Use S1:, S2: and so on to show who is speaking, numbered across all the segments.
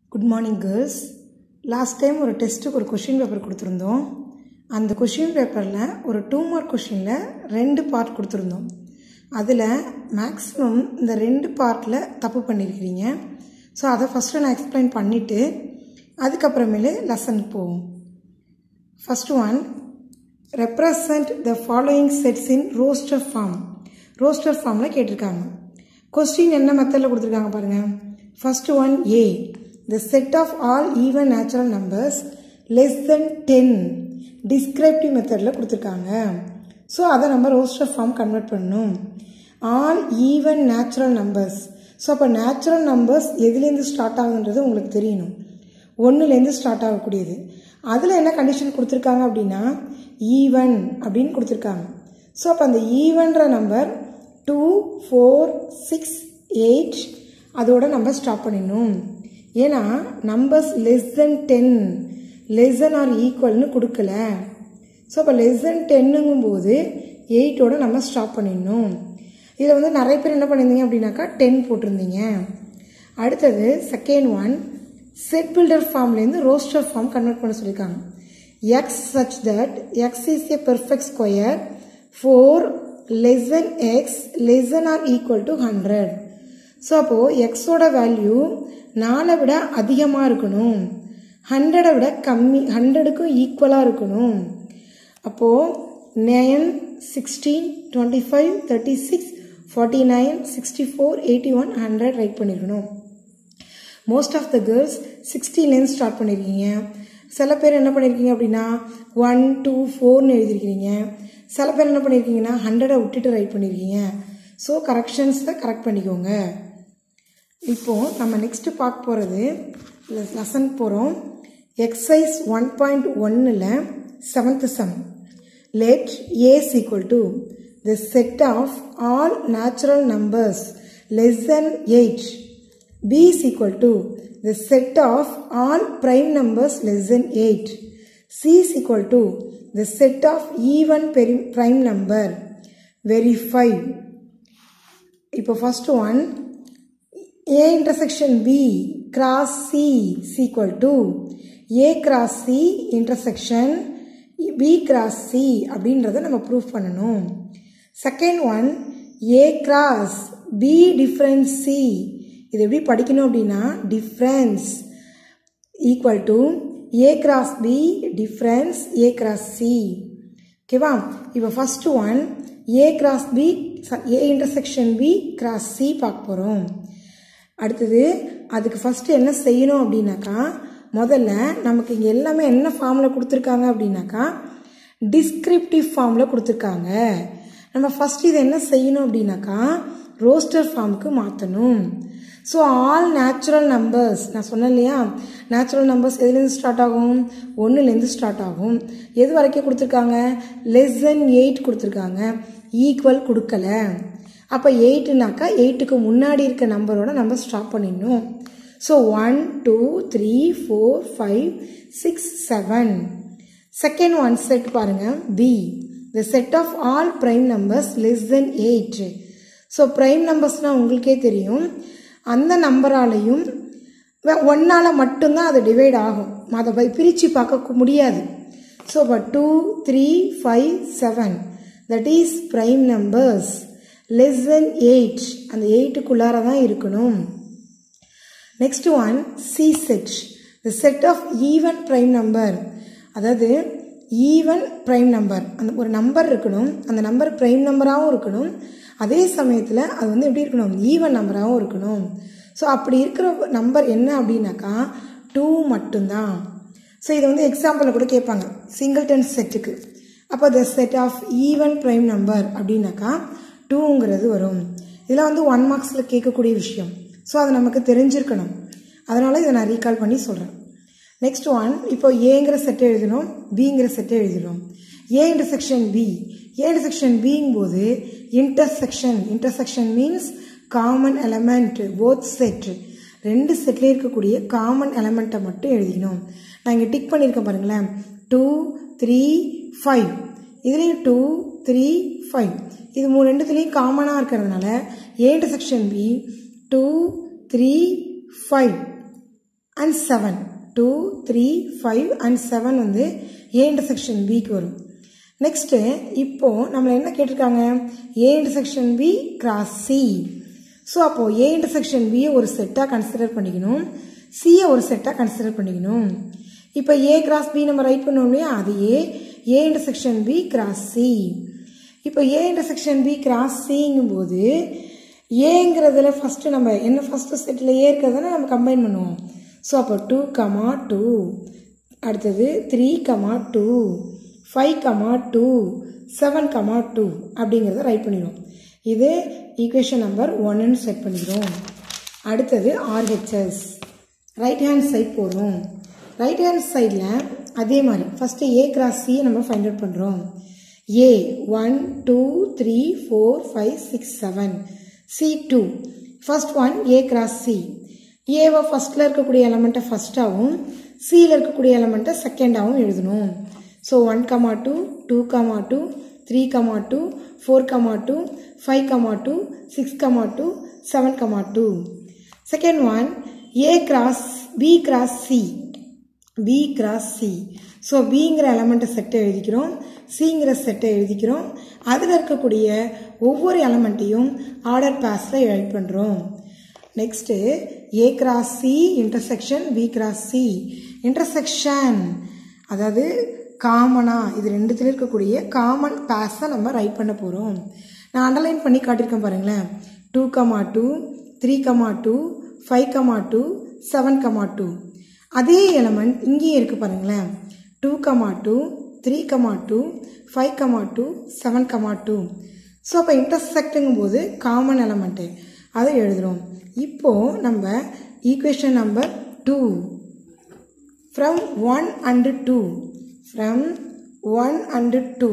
S1: Good morning girls last time ஒரு டெஸ்ட்டுக்கு ஒரு கொஷின் பேப்பர் கொடுத்துருந்தோம் அந்த கொஷின் பேப்பரில் ஒரு டூ மார்க் கொஷினில் ரெண்டு பார்ட் கொடுத்துருந்தோம் அதில் மேக்ஸிமம் இந்த ரெண்டு பார்ட்டில் தப்பு பண்ணியிருக்கிறீங்க ஸோ அதை ஃபஸ்ட்டு நான் எக்ஸ்பிளைன் பண்ணிவிட்டு அதுக்கப்புறமேலு லெசனுக்கு போவோம் first one represent the following sets in roster form roster ஃபார்மில் கேட்டிருக்காங்க கொஸ்டின் என்ன மெத்தடில் கொடுத்துருக்காங்க பாருங்கள் first one A the set of all even natural numbers less than ten descriptive மெத்தடில் கொடுத்துருக்காங்க ஸோ அதை நம்ம ரோஸ்டர் ஃபார்ம் கன்வெர்ட் பண்ணணும் all even natural numbers so அப்போ நேச்சுரல் நம்பர்ஸ் எதுலேருந்து ஸ்டார்ட் ஆகுன்றது உங்களுக்கு தெரியணும் ஒன்றுலேருந்து ஸ்டார்ட் ஆகக்கூடியது அதில் என்ன கண்டிஷன் கொடுத்துருக்காங்க அப்படின்னா ஈவன் அப்படின்னு கொடுத்துருக்காங்க ஸோ அப்போ அந்த ஈவன்ற number two four six eight அதோட நம்ம ஸ்டாப் பண்ணிடணும் ஏன்னா numbers less than ten less than or ஈக்குவல்னு கொடுக்கல ஸோ அப்போ லெஸ் தென் டென்னுங்கும் போது எயிட்டோட நம்ம ஸ்டாப் பண்ணிடணும் இதில் வந்து நிறைய பேர் என்ன பண்ணியிருந்தீங்க அப்படின்னாக்கா டென் போட்டிருந்தீங்க அடுத்தது செகண்ட் ஒன் செட் பில்டர் ஃபார்ம்லேருந்து ரோஸ்டர் ஃபார்ம் கன்வெர்ட் பண்ண சொல்லியிருக்காங்க x such that x is a perfect square four less than x less than or equal to hundred so அப்போது எக்ஸோட வேல்யூ நாலை விட அதிகமாக இருக்கணும் ஹண்ட்ரடை விட கம்மி ஹண்ட்ரடுக்கும் ஈக்குவலாக இருக்கணும் அப்போது nine sixteen twenty five thirty six forty nine sixty four eighty one hundred right பண்ணியிருக்கணும் மோஸ்ட் ஆஃப் த கேர்ள்ஸ் சிக்ஸ்டீன்லேருந்து ஸ்டார்ட் பண்ணியிருக்கீங்க சில பேர் என்ன பண்ணியிருக்கீங்க அப்படின்னா ஒன் டூ ஃபோர்னு எழுதியிருக்கிறீங்க சில பேர் என்ன பண்ணியிருக்கீங்கன்னா ஹண்ட்ரடை விட்டுட்டு ரைட் பண்ணியிருக்கீங்க ஸோ கரெக்ஷன்ஸை கரெக்ட் பண்ணிக்கோங்க இப்போது நம்ம நெக்ஸ்ட்டு பார்க்க போகிறது லெசன் போகிறோம் எக்ஸசைஸ் ஒன் பாயிண்ட் ஒன்னில் seventh sum let a is equal to the set of all natural numbers less than 8 b is equal to the set of all prime numbers less than 8 c is equal to the set of even prime number verify இப்போ first one a intersection b cross c is equal to a cross c intersection B cross C அப்படின்றத நம்ம prove பண்ணணும் second one A cross B difference C இது எப்படி படிக்கணும் அப்படின்னா difference equal to A cross B difference A cross C ஓகேவா இப்போ first one A cross B A intersection B cross C பார்க்க போகிறோம் அடுத்தது அதுக்கு ஃபஸ்ட்டு என்ன செய்யணும் அப்படின்னாக்கா முதல்ல நமக்கு இங்கே எல்லாமே என்ன ஃபார்மில் கொடுத்துருக்காங்க அப்படின்னாக்கா டிஸ்கிரிப்டிவ் ஃபார்மில் கொடுத்துருக்காங்க நம்ம ஃபஸ்ட் இது என்ன செய்யணும் அப்படின்னாக்கா ரோஸ்டர் ஃபார்முக்கு மாற்றணும் ஸோ ஆல் நேச்சுரல் நம்பர்ஸ் நான் சொன்னேன் இல்லையா நேச்சுரல் நம்பர்ஸ் எதுலேருந்து ஸ்டார்ட் ஆகும் ஒன்றுலேருந்து ஸ்டார்ட் ஆகும் எது வரைக்கும் கொடுத்துருக்காங்க லெஸ் தென் எயிட் கொடுத்துருக்காங்க ஈக்குவல் கொடுக்கல அப்போ எயிட்டுனாக்கா எயிட்டுக்கு முன்னாடி இருக்க நம்பரோட நம்ம ஸ்டாப் பண்ணிடணும் so one two three four five six seven second one set பாருங்கள் B the set of all prime numbers less than eight so prime நம்பர்ஸ்னால் உங்களுக்கே தெரியும் அந்த நம்பராலையும் ஒன்னால் மட்டும்தான் அது டிவைட் ஆகும் அதை பிரித்து பார்க்க முடியாது ஸோ இப்போ two three five seven that is prime numbers less than eight அந்த எயிட்டுக்குள்ளார தான் இருக்கணும் next one C set the set of even prime number அதாவது ஈவன் ப்ரைம் நம்பர் அந்த ஒரு நம்பர் இருக்கணும் அந்த நம்பர் ப்ரைம் நம்பராகவும் இருக்கணும் அதே சமயத்தில் அது வந்து எப்படி இருக்கணும் ஈவன் நம்பராகவும் இருக்கணும் ஸோ அப்படி இருக்கிற நம்பர் என்ன அப்படின்னாக்கா டூ மட்டும்தான் ஸோ இதை வந்து எக்ஸாம்பிளில் கூட கேட்பாங்க சிங்கிள்டன் செட்டுக்கு அப்போ the set of even prime number அப்படின்னாக்கா டூங்கிறது வரும் இதெல்லாம் வந்து ஒன் மார்க்ஸில் கேட்கக்கூடிய விஷயம் ஸோ அது நமக்கு தெரிஞ்சிருக்கணும் அதனால் இதை நான் ரீகால் பண்ணி சொல்கிறேன் நெக்ஸ்ட் ஒன் இப்போ ஏங்கிற செட்டை எழுதணும் பிங்கிற செட்டை எழுதிடும் A intersection B A intersection பிங்கும் போது intersection intersection means common element both set ரெண்டு செட்டில் இருக்கக்கூடிய காமன் எலமெண்ட்டை மட்டும் எழுதிக்கணும் நான் இங்கே டிக் பண்ணியிருக்கேன் பாருங்களேன் டூ த்ரீ ஃபைவ் இதுலேயும் டூ த்ரீ ஃபைவ் இது மூணு ரெண்டுத்துலேயும் காமனாக இருக்கிறதுனால A intersection B two three five and seven two three five and seven வந்து ஏ இன்டர்செக்ஷன் பிக்கு வரும் நெக்ஸ்ட்டு இப்போ நம்மளை என்ன கேட்டிருக்காங்க A intersection B cross C so அப்போது ஏ இன்டர்செக்ஷன் பியை ஒரு செட்டாக கன்சிடர் பண்ணிக்கணும் சியை ஒரு செட்டாக கன்சிடர் பண்ணிக்கணும் இப்போ ஏ கிராஸ் பி நம்ம ரைட் பண்ணோம் இல்லையா அதையே A intersection B cross C இப்போ ஏ இன்டர்செக்ஷன் பி கிராஸ் சிங்கும் போது ஏங்கிறதுல ஃபஸ்ட்டு நம்ம என்ன ஃபஸ்ட்டு செட்டில் ஏ இருக்கிறதுனா நம்ம கம்பைன் பண்ணுவோம் ஸோ அப்போ டூ கமா டூ அடுத்தது three comma two five comma two seven comma two அப்படிங்கிறத ரைட் பண்ணிடுவோம் இது ஈக்குவேஷன் நம்பர் ஒன்னு செட் பண்ணிக்கிறோம் அடுத்தது ஆர்ஹெச்எஸ் ரைட் ஹேண்ட் சைட் போடுறோம் ரைட் ஹேண்ட் சைடில் அதே மாதிரி ஃபஸ்ட்டு ஏ கிராஸ் சியை நம்ம ஃபைண்ட் அவுட் பண்ணுறோம் A one two three four five six seven C two first one A cross C ஏவை ஃபஸ்ட்டில் இருக்கக்கூடிய எலமெண்ட்டை ஃபஸ்ட்டாகவும் சியில் இருக்கக்கூடிய எலமெண்ட்டை செகண்டாகவும் எழுதணும் so one comma two two comma two three comma two four comma two five comma two six comma two seven comma two second one A cross B cross C B cross C so பிங்கிற எலமெண்ட்டை செட்டை எழுதிக்கிறோம் சிங்கிற செட்டை எழுதிக்கிறோம் அதில் இருக்கக்கூடிய ஒவ்வொரு எலமெண்ட்டையும் order பாஸில் எழுதி பண்ணுறோம் next A cross C intersection B cross C intersection அதாவது காமனாக இது ரெண்டுத்துல இருக்கக்கூடிய காமன் பாஸை நம்ம ரைட் பண்ண போகிறோம் நான் அண்டர்லைன் பண்ணி காட்டியிருக்கேன் பாருங்களேன் two comma two three comma two five comma two seven comma two அதே எலமெண்ட் இங்கேயும் இருக்குது பாருங்களேன் two comma two three comma two five comma two seven comma two so அப்போ இன்டர்செக்ட்டுங்கும் போது காமன் எலமெண்ட்டு அதை எழுதுகிறோம் இப்போது நம்ம equation number two from one and two from one and two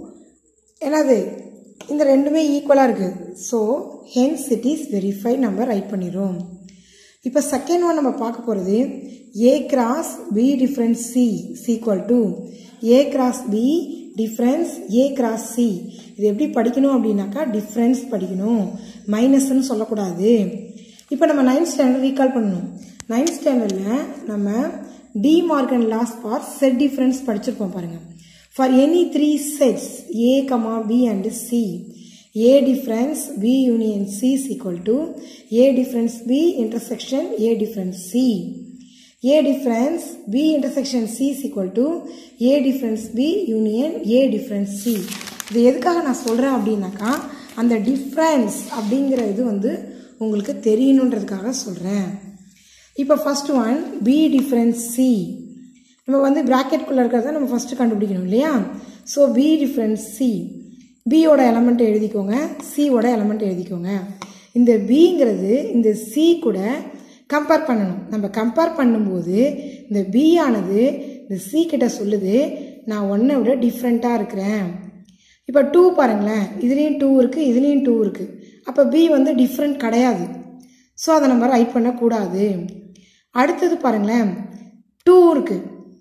S1: என்னது இந்த ரெண்டுமே ஈக்குவலாக இருக்குது so hence it is verify நம்ம ரைட் பண்ணிடுறோம் இப்போ செகண்ட் ஒன் நம்ம பார்க்க போகிறது A cross B difference C is equal to A cross B difference A cross C இது எப்படி படிக்கணும் அப்படின்னாக்கா டிஃப்ரென்ஸ் படிக்கணும் மைனஸ்ன்னு சொல்லக்கூடாது இப்போ நம்ம நைன்த் ஸ்டாண்டர்ட் ரீகால் பண்ணணும் நைன்த் ஸ்டாண்டர்டில் நம்ம De Morgan laws for set difference படிச்சிருப்போம் பாருங்கள் for any three sets A comma B and C A difference B union C is equal to A difference B intersection A difference C. A difference B intersection C is equal to A difference B union A difference C. இது எதுக்காக நான் சொல்கிறேன் அப்படின்னாக்கா அந்த difference அப்படிங்கிற இது வந்து உங்களுக்கு தெரியணுன்றதுக்காக சொல்கிறேன் இப்போ first one B difference C நம்ம வந்து ப்ராக்கெட்குள்ளே இருக்கிறத நம்ம ஃபஸ்ட்டு கண்டுபிடிக்கணும் இல்லையா ஸோ பி டிஃப்ரென்ஸ் சி பியோட எலமெண்ட் எழுதிக்கோங்க சியோட எலமெண்ட் எழுதிக்கோங்க இந்த பிங்கிறது இந்த சி கூட கம்பேர் பண்ணணும் நம்ம கம்பேர் பண்ணும்போது இந்த பி ஆனது இந்த சி கிட்ட சொல்லுது நான் ஒன்றை விட டிஃப்ரெண்ட்டாக இருக்கிறேன் இப்போ டூ பாருங்களேன் இதுலேயும் டூ இருக்குது இதுலேயும் டூ இருக்குது அப்போ பி வந்து டிஃப்ரெண்ட் கிடையாது ஸோ அதை நம்ம ரைட் பண்ணக்கூடாது அடுத்தது பாருங்களேன் டூ இருக்குது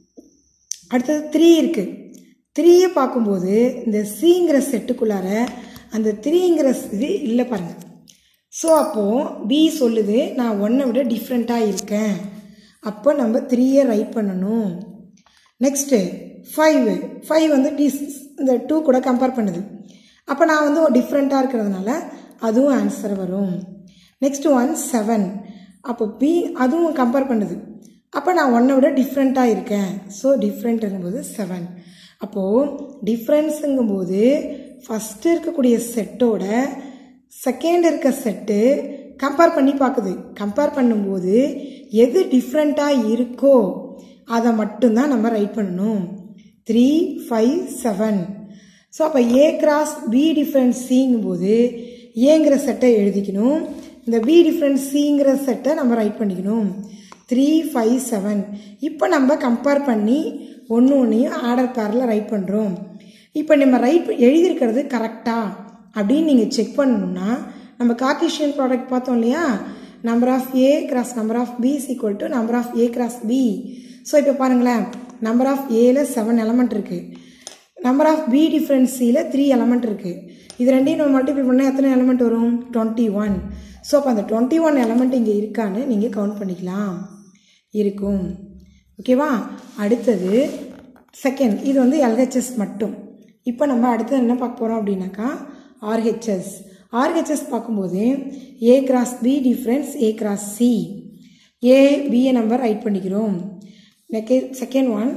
S1: அடுத்தது த்ரீ இருக்குது த்ரீயை பார்க்கும்போது இந்த சிங்கிற செட்டுக்குள்ளார அந்த த்ரீங்கிற இது இல்லை பாருங்கள் ஸோ அப்போது பி சொல்லுது நான் ஒன்றை விட டிஃப்ரெண்ட்டாக இருக்கேன் அப்போ நம்ம த்ரீயை ரைட் பண்ணணும் நெக்ஸ்ட்டு ஃபைவ் ஃபைவ் வந்து டி இந்த டூ கூட கம்பேர் பண்ணுது அப்போ நான் வந்து டிஃப்ரெண்ட்டாக இருக்கிறதுனால அதுவும் ஆன்சர் வரும் நெக்ஸ்ட் ஒன் செவன் அப்போ பி அதுவும் கம்பேர் பண்ணுது அப்போ நான் ஒன்றை விட டிஃப்ரெண்ட்டாக இருக்கேன் ஸோ டிஃப்ரெண்ட்டுங்கும்போது செவன் அப்போது டிஃப்ரென்ஸுங்கும்போது ஃபஸ்ட்டு இருக்கக்கூடிய செட்டோட செகண்ட் இருக்க செட்டு கம்பேர் பண்ணி பார்க்குது கம்பேர் பண்ணும்போது எது டிஃப்ரெண்ட்டாக இருக்கோ அதை மட்டும்தான் நம்ம ரைட் பண்ணணும் த்ரீ ஃபைவ் செவன் ஸோ அப்போ ஏ கிராஸ் பி டிஃப்ரென்ஸ் சிங்கும்போது ஏங்கிற செட்டை எழுதிக்கணும் இந்த பி டிஃப்ரென்ஸ் சிங்கிற செட்டை நம்ம ரைட் பண்ணிக்கணும் த்ரீ ஃபைவ் செவன் இப்போ நம்ம கம்பேர் பண்ணி ஒன்று ஒன்றையும் ஆர்டர் பேரில் ரைட் பண்ணுறோம் இப்போ நம்ம ரைட் எழுதியிருக்கிறது கரெக்டா அப்படின்னு நீங்கள் செக் பண்ணணும்னா நம்ம கார்டீஷியன் ப்ராடக்ட் பார்த்தோம் இல்லையா number of A cross number of B is equal to number of A cross B so இப்போ பாருங்களேன் நம்பர் ஆஃப் ஏல செவன் எலமெண்ட் இருக்குது நம்பர் ஆஃப் பி டிஃப்ரென்ஸ் சியில் த்ரீ எலமெண்ட் இருக்குது இது ரெண்டையும் நம்ம மல்டிபிள் பண்ணால் எத்தனை எலமெண்ட் வரும் டுவெண்ட்டி ஒன் ஸோ அப்போ அந்த டுவெண்ட்டி ஒன் எலமெண்ட் இங்கே இருக்கான்னு நீங்கள் கவுண்ட் பண்ணிக்கலாம் இருக்கும் ஓகேவா அடுத்தது செகண்ட் இது வந்து எல்ஹெச்எஸ் மட்டும் இப்போ நம்ம அடுத்தது என்ன பார்க்க போகிறோம் அப்படின்னாக்கா ஆர்ஹெச்எஸ் ஆர்ஹெச்எஸ் பார்க்கும்போது A cross B difference A cross C A பியை நம்ம ரைட் பண்ணிக்கிறோம் next second one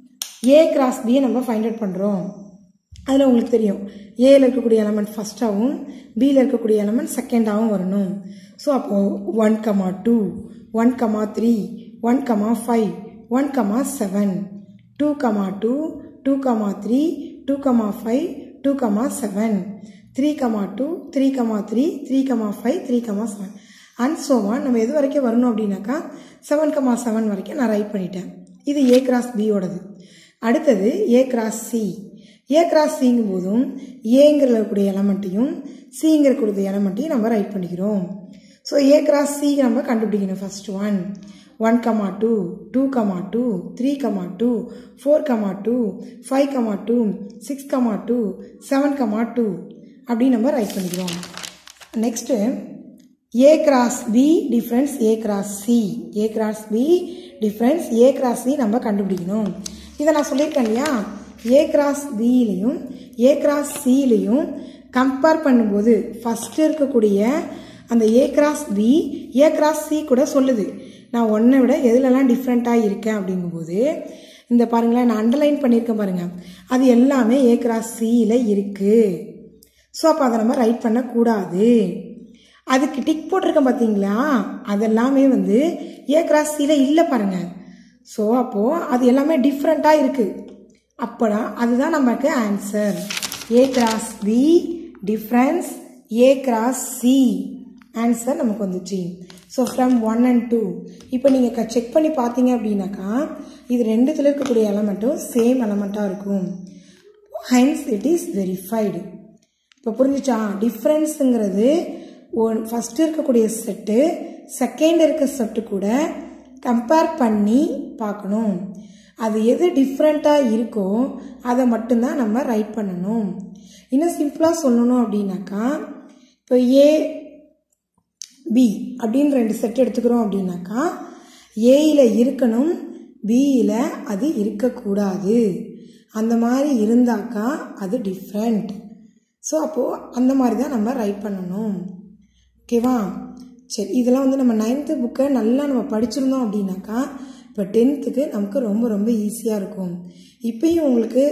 S1: A cross பியை நம்ம ஃபைண்ட் அவுட் பண்ணுறோம் அதில் உங்களுக்கு தெரியும் ஏல இருக்கக்கூடிய எலமெண்ட் ஃபஸ்ட்டாகவும் பியில் இருக்கக்கூடிய எலமெண்ட் செகண்டாகவும் வரணும் ஸோ அப்போது one comma two one comma three one comma five one comma seven two comma two two comma three two comma five two comma seven three comma two three comma three three comma five three comma seven and சோவான் நம்ம எது வரைக்கும் வரணும் அப்படின்னாக்கா seven comma seven வரைக்கும் நான் right பண்ணிட்டேன் இது ஏ கிராஸ் பியோடது அடுத்தது A cross C A cross சிங்கும் போதும் ஏங்கிற இருக்கக்கூடிய எலமெண்ட்டையும் சிங்கிற கூடிய எலமெண்ட்டையும் நம்ம ரைட் பண்ணிக்கிறோம் ஸோ ஏ கிராஸ் சி நம்ம கண்டுபிடிக்கணும் first one one comma two two comma two three comma two four comma two five comma two six comma two seven comma two அப்படின்னு நம்ம ரைட் பண்ணிக்கிறோம் next A cross B difference A cross C A cross B difference A cross C நம்ம கண்டுபிடிக்கணும் இதை நான் சொல்லியிருக்கேன் இல்லையா A cross பியிலையும் ஏ கிராஸ் சிலையும் கம்பேர் பண்ணும்போது ஃபஸ்ட்டு இருக்கக்கூடிய அந்த A cross B A cross C கூட சொல்லுது நான் ஒன்றை விட எதுலலாம் டிஃப்ரெண்ட்டாக இருக்கேன் அப்படிங்கும்போது இந்த பாருங்களேன் நான் அண்டர்லைன் பண்ணியிருக்கேன் பாருங்கள் அது எல்லாமே ஏ கிராஸ் சியில் இருக்குது ஸோ அப்போ அதை நம்ம ரைட் பண்ணக்கூடாது அதுக்கு டிக் போட்டிருக்கேன் பார்த்தீங்களா அதெல்லாமே வந்து ஏ கிராஸ் சியில் இல்லை பாருங்கள் ஸோ அப்போது அது எல்லாமே டிஃப்ரெண்ட்டாக இருக்குது அப்போனா அதுதான் நமக்கு answer A cross B difference A cross C answer நமக்கு வந்துச்சு so from one and two இப்போ நீங்கள் செக் பண்ணி பார்த்தீங்க அப்படின்னாக்கா இது ரெண்டுத்தில் இருக்கக்கூடிய எலமெண்ட்டும் சேம் எலமெண்ட்டாக இருக்கும் ஹைன்ஸ் இட் இஸ் வெரிஃபைடு இப்போ புரிஞ்சுச்சா டிஃப்ரென்ஸுங்கிறது ஒன் ஃபஸ்ட்டு இருக்கக்கூடிய செட்டு செகண்ட் இருக்க செட்டு கூட கம்பேர் பண்ணி பார்க்கணும் அது எது டிஃப்ரெண்ட்டாக இருக்கோ அதை மட்டும்தான் நம்ம ரைட் பண்ணணும் இன்னும் சிம்பிளாக சொல்லணும் அப்படின்னாக்கா இப்போ ஏ பி அப்படின்னு ரெண்டு செட் எடுத்துக்கிறோம் அப்படின்னாக்கா ஏயில் இருக்கணும் பியில் அது இருக்கக்கூடாது அந்த மாதிரி இருந்தாக்கா அது டிஃப்ரெண்ட் ஸோ அப்போது அந்த மாதிரி தான் நம்ம ரைட் பண்ணணும் ஓகேவா சரி இதெல்லாம் வந்து நம்ம நைன்த்து புக்கை நல்லா நம்ம படிச்சிருந்தோம் அப்படின்னாக்கா இப்போ டென்த்துக்கு நமக்கு ரொம்ப ரொம்ப ஈஸியாக இருக்கும் இப்பயும் உங்களுக்கு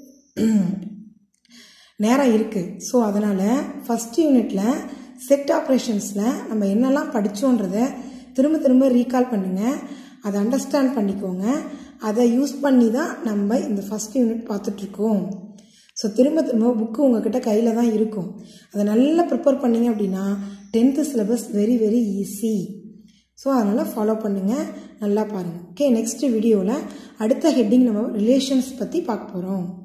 S1: நேரம் இருக்குது ஸோ அதனால் ஃபஸ்ட் யூனிட்டில் செட் ஆப்ரேஷன்ஸில் நம்ம என்னெல்லாம் படித்தோன்றத திரும்ப திரும்ப ரீகால் பண்ணுங்கள் அதை அண்டர்ஸ்டாண்ட் பண்ணிக்கோங்க அதை யூஸ் பண்ணி தான் நம்ம இந்த ஃபஸ்ட் யூனிட் பார்த்துட்ருக்கோம் ஸோ திரும்ப திரும்ப புக்கு உங்ககிட்ட கையில் தான் இருக்கும் அதை நல்லா ப்ரிப்பேர் பண்ணிங்க அப்படின்னா tenth syllabus very very easy so அதனால் ஃபாலோ பண்ணுங்கள் நல்லா பாருங்கள் ஓகே நெக்ஸ்ட் வீடியோவில் அடுத்த ஹெட்டிங் நம்ம ரிலேஷன்ஸ் பற்றி பார்க்க போகிறோம்